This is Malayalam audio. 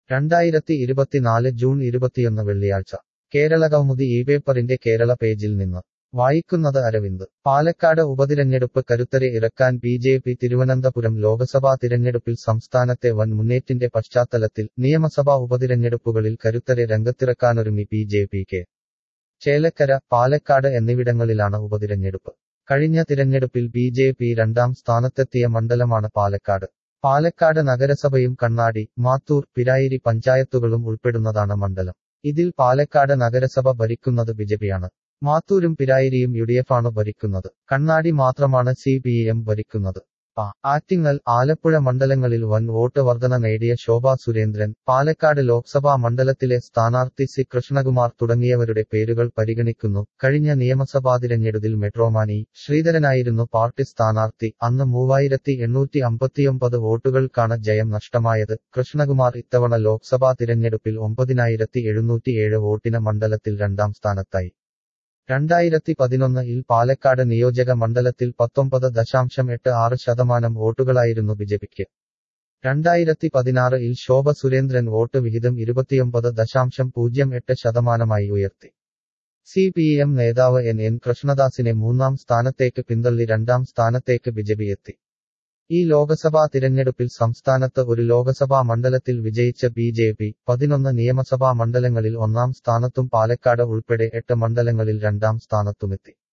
രണ്ടായിരത്തി ഇരുപത്തിനാല് ജൂൺ ഇരുപത്തിയൊന്ന് വെള്ളിയാഴ്ച കേരള കൗമുദി ഈ പേപ്പറിന്റെ കേരള പേജിൽ നിന്ന് വായിക്കുന്നത് അരവിന്ദ് പാലക്കാട് ഉപതിരഞ്ഞെടുപ്പ് കരുത്തരെ ഇറക്കാൻ B J P Thiruvananthapuram Lok Sabha തിരഞ്ഞെടുപ്പിൽ സംസ്ഥാനത്തെ വൻ മുന്നേറ്റിന്റെ പശ്ചാത്തലത്തിൽ നിയമസഭാ ഉപതിരഞ്ഞെടുപ്പുകളിൽ കരുത്തരെ രംഗത്തിറക്കാനൊരുങ്ങി ബി ജെ പിക്ക് ചേലക്കര പാലക്കാട് എന്നിവിടങ്ങളിലാണ് ഉപതിരഞ്ഞെടുപ്പ് കഴിഞ്ഞ തിരഞ്ഞെടുപ്പിൽ ബി ജെ പി രണ്ടാം സ്ഥാനത്തെത്തിയ മണ്ഡലമാണ് പാലക്കാട് പാലക്കാട് നഗരസഭയും കണ്ണാടി മാത്തൂർ പിരായിരി പഞ്ചായത്തുകളും ഉൾപ്പെടുന്നതാണ് മണ്ഡലം ഇതിൽ പാലക്കാട് നഗരസഭ ഭരിക്കുന്നത് ബിജെപിയാണ് മാത്തൂരും പിരായിരിയും യുഡിഎഫാണ് ഭരിക്കുന്നത് കണ്ണാടി മാത്രമാണ് സി പി എം ഭരിക്കുന്നത് പ ആറ്റിങ്ങൽ ആലപ്പുഴ മണ്ഡലങ്ങളിൽ വൻ വോട്ട് വർധന നേടിയ ശോഭാ സുരേന്ദ്രൻ പാലക്കാട് ലോക്സഭാ മണ്ഡലത്തിലെ സ്ഥാനാർത്ഥി സി കൃഷ്ണകുമാർ തുടങ്ങിയവരുടെ പേരുകൾ പരിഗണിക്കുന്നു കഴിഞ്ഞ നിയമസഭാ തിരഞ്ഞെടുപ്പിൽ മെട്രോമാനി ശ്രീധരനായിരുന്നു പാർട്ടി സ്ഥാനാർത്ഥി അന്ന് മൂവായിരത്തി എണ്ണൂറ്റി അമ്പത്തിയൊമ്പത് വോട്ടുകൾക്കാണ് ജയം നഷ്ടമായത് കൃഷ്ണകുമാർ ഇത്തവണ ലോക്സഭാ തിരഞ്ഞെടുപ്പിൽ ഒമ്പതിനായിരത്തി എഴുന്നൂറ്റിയേഴ് വോട്ടിന് മണ്ഡലത്തിൽ രണ്ടാം സ്ഥാനത്തായി രണ്ടായിരത്തി പതിനൊന്നിൽ പാലക്കാട് നിയോജക മണ്ഡലത്തിൽ പത്തൊമ്പത് ദശാംശം എട്ട് ആറ് ശതമാനം വോട്ടുകളായിരുന്നു ബിജെപിക്ക് രണ്ടായിരത്തി പതിനാറിൽ ശോഭ സുരേന്ദ്രൻ വോട്ട് വിഹിതം ഇരുപത്തിയൊമ്പത് ദശാംശം പൂജ്യം എട്ട് ശതമാനമായി ഉയർത്തി സി പി എം നേതാവ് എൻ എൻ കൃഷ്ണദാസിനെ മൂന്നാം സ്ഥാനത്തേക്ക് പിന്തള്ളി രണ്ടാം സ്ഥാനത്തേക്ക് ബിജെപി എത്തി ഈ ലോക്സഭാ തിരഞ്ഞെടുപ്പിൽ സംസ്ഥാനത്ത് ഒരു ലോക്സഭാ മണ്ഡലത്തിൽ വിജയിച്ച ബി ജെ പി പതിനൊന്ന് നിയമസഭാ മണ്ഡലങ്ങളിൽ ഒന്നാം സ്ഥാനത്തും പാലക്കാട് ഉൾപ്പെടെ എട്ട് മണ്ഡലങ്ങളിൽ രണ്ടാം സ്ഥാനത്തുമെത്തി